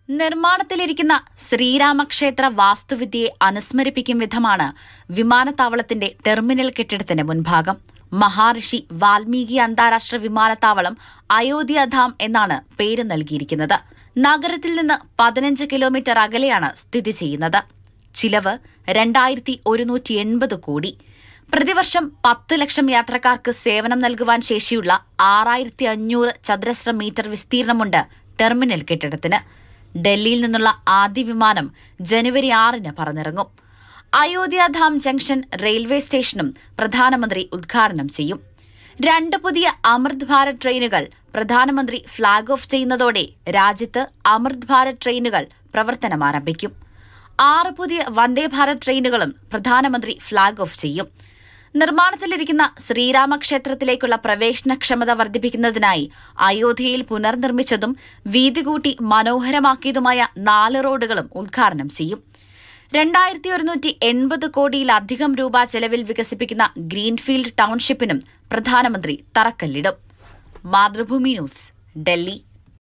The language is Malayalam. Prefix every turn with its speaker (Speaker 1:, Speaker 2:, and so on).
Speaker 1: നിർമ്മാണത്തിലിരിക്കുന്ന ശ്രീരാമക്ഷേത്ര വാസ്തുവിദ്യയെ അനുസ്മരിപ്പിക്കും വിധമാണ് വിമാനത്താവളത്തിന്റെ ടെർമിനൽ കെട്ടിടത്തിന്റെ മുൻഭാഗം മഹാഋഷി വാൽമീകി അന്താരാഷ്ട്ര വിമാനത്താവളം അയോധ്യധാം എന്നാണ് പേര് നൽകിയിരിക്കുന്നത് നഗരത്തിൽ നിന്ന് പതിനഞ്ച് കിലോമീറ്റർ അകലെയാണ് സ്ഥിതി ചെയ്യുന്നത് ചിലവ് രണ്ടായിരത്തി ഒരുന്നൂറ്റി എൺപത് കോടി പ്രതിവർഷം പത്ത് ലക്ഷം യാത്രക്കാർക്ക് സേവനം നൽകുവാൻ ശേഷിയുള്ള ആറായിരത്തി അഞ്ഞൂറ് ചതുരശ്ര മീറ്റർ വിസ്തീർണമുണ്ട് ടെർമിനൽ കെട്ടിടത്തിന് ഡൽഹിയിൽ നിന്നുള്ള ആദ്യ വിമാനം ജനുവരി ആറിന് പറന്നിറങ്ങും അയോധ്യാധാം ജംഗ്ഷൻ റെയിൽവേ സ്റ്റേഷനും പ്രധാനമന്ത്രി ഉദ്ഘാടനം ചെയ്യും രണ്ട് പുതിയ അമൃത് ഭാരത് ട്രെയിനുകൾ പ്രധാനമന്ത്രി ഫ്ളാഗ് ഓഫ് ചെയ്യുന്നതോടെ രാജ്യത്ത് അമൃത് ഭാരത് ട്രെയിനുകൾ പ്രവർത്തനം ആരംഭിക്കും ആറ് പുതിയ വന്ദേ ഭാരത് ട്രെയിനുകളും പ്രധാനമന്ത്രി ഫ്ളാഗ് ഓഫ് ചെയ്യും നിർമ്മാണത്തിലിരിക്കുന്ന ശ്രീരാമക്ഷേത്രത്തിലേക്കുള്ള പ്രവേശനക്ഷമത വർദ്ധിപ്പിക്കുന്നതിനായി അയോധ്യയിൽ പുനർനിർമ്മിച്ചതും വീതി കൂട്ടി മനോഹരമാക്കിയതുമായ നാല് റോഡുകളും ഉദ്ഘാടനം ചെയ്യും രണ്ടായിരത്തി ഒരുന്നൂറ്റി എൺപത് കോടിയിലധികം രൂപ ചെലവിൽ വികസിപ്പിക്കുന്ന ഗ്രീൻഫീൽഡ് ടൗൺഷിപ്പിനും പ്രധാനമന്ത്രി തറക്കല്ലിടും മാതൃഭൂമി ന്യൂസ് ഡൽഹി